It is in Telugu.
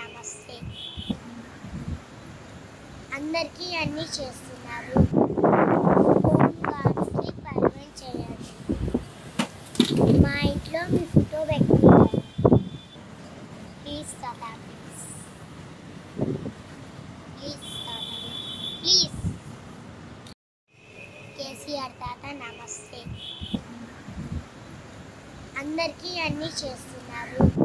నమస్తే అందరికీ అన్నీ చేస్తున్నారు హోమ్ గార్డ్స్కి పర్మనెంట్ చేయండి మా ఇంట్లో మీ ఫోటో పెట్టుకుంటాను ప్లీజ్ తాత ప్లీజ్ ప్లీజ్ తాత ప్లీజ్ కేసీఆర్ తాత నమస్తే అందరికీ అన్నీ చేస్తున్నారు